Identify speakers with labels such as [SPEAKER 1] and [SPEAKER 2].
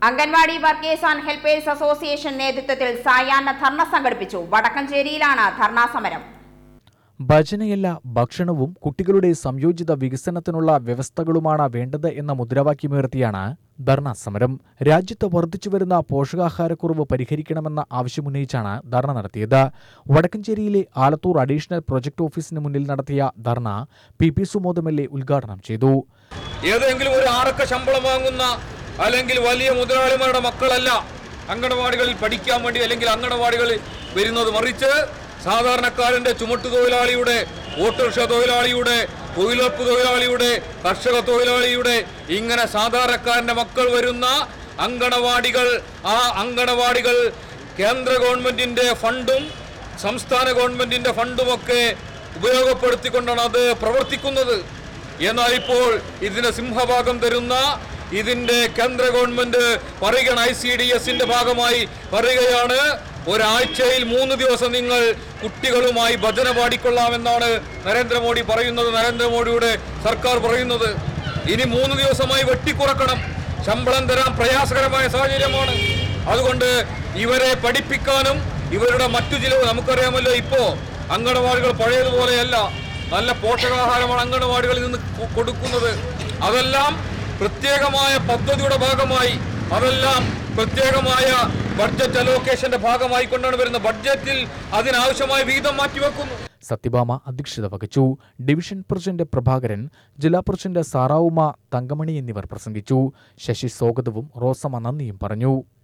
[SPEAKER 1] anganwadi workers and helpers association നേതൃത്വത്തിൽ സായാഹ്ന ധർണ സംഘടിപ്പിച്ചു വടക്കഞ്ചേരിയിലാണ് ധർണാ സമരം
[SPEAKER 2] ഭജനയല്ല ഭക്ഷണവും കുട്ടികളുടെ സംയോജിത വികസനത്തിനുള്ള വ്യവസ്ഥകളുമാണ് വേണ്ടത് എന്ന മുദ്രാവാക്യമുയർത്തിയാണ് ധർണാ സമരം രാജ്യത്ത് വർദ്ധിച്ചുവരുന്ന പോഷകാഹാരക്കുറവ് പരിഹരിക്കണമെന്ന ആവശ്യമുന്നയിച്ചാണ് ധർണ നടത്തിയത് വടക്കഞ്ചേരിയിലെ ആലത്തൂർ അഡീഷണൽ പ്രൊജക്ട് ഓഫീസിന് മുന്നിൽ നടത്തിയ dharna P P Sumod M L A ഉദ്ഘാടനം ചെയ്തു
[SPEAKER 3] ഏതെങ്കിലും ഒരു ആറക്ക ശമ്പളം വാങ്ങുന്ന അല്ലെങ്കിൽ വലിയ മുതലാളിമാരുടെ മക്കളല്ല അങ്കണവാടികളിൽ പഠിക്കാൻ വേണ്ടി അല്ലെങ്കിൽ അങ്കണവാടികളിൽ വരുന്നത് മറിച്ച് സാധാരണക്കാരന്റെ ചുമട്ടു തൊഴിലാളിയുടെ ഓട്ടോറിക്ഷ തൊഴിലാളിയുടെ തൊഴിലുറപ്പ് തൊഴിലാളിയുടെ കർഷക തൊഴിലാളിയുടെ ഇങ്ങനെ സാധാരണക്കാരന്റെ മക്കൾ വരുന്ന അങ്കണവാടികൾ ആ അങ്കണവാടികൾ കേന്ദ്ര ഗവൺമെന്റിന്റെ ഫണ്ടും സംസ്ഥാന ഗവൺമെന്റിന്റെ ഫണ്ടുമൊക്കെ ഉപയോഗപ്പെടുത്തിക്കൊണ്ടാണ് അത് പ്രവർത്തിക്കുന്നത് എന്നാൽ ഇപ്പോൾ ഇതിന് സിംഹഭാഗം തരുന്ന ഇതിന്റെ കേന്ദ്ര ഗവൺമെന്റ് പറയുകയാണ് ഐ സി ഡി എസിന്റെ ഭാഗമായി പറയുകയാണ് ഒരാഴ്ചയിൽ മൂന്ന് ദിവസം നിങ്ങൾ കുട്ടികളുമായി ഭജന പാടിക്കൊള്ളാമെന്നാണ് നരേന്ദ്രമോദി പറയുന്നത് നരേന്ദ്രമോദിയുടെ സർക്കാർ പറയുന്നത് ഇനി മൂന്ന് ദിവസമായി വെട്ടിക്കുറക്കണം ശമ്പളം തരാൻ പ്രയാസകരമായ സാഹചര്യമാണ് അതുകൊണ്ട് ഇവരെ പഠിപ്പിക്കാനും ഇവരുടെ മറ്റു ചിലവ് നമുക്കറിയാമല്ലോ ഇപ്പോ അങ്കണവാടികൾ പഴയതുപോലെയല്ല നല്ല പോഷകാഹാരമാണ് അങ്കണവാടികളിൽ നിന്ന് കൊ- കൊടുക്കുന്നത് അതെല്ലാം പ്രത്യേകമായ പദ്ധതിയുടെ ഭാഗമായി അതെല്ലാം പ്രത്യേകമായ ബഡ്ജറ്റ് അലോക്കേഷന്റെ ഭാഗമായി കൊണ്ടാണ് വരുന്നത് ബഡ്ജറ്റിൽ അതിനാവശ്യമായ വീതം മാറ്റിവെക്കുന്നു
[SPEAKER 2] സത്യഭാമ അധ്യക്ഷത വഹിച്ചു ഡിവിഷൻ പ്രസിഡന്റ് പ്രഭാകരൻ ജില്ലാ പ്രസിഡന്റ് സാറാവുമ തങ്കമണി എന്നിവർ പ്രസംഗിച്ചു ശശി സ്വാഗതവും റോസമ്മ നന്ദിയും പറഞ്ഞു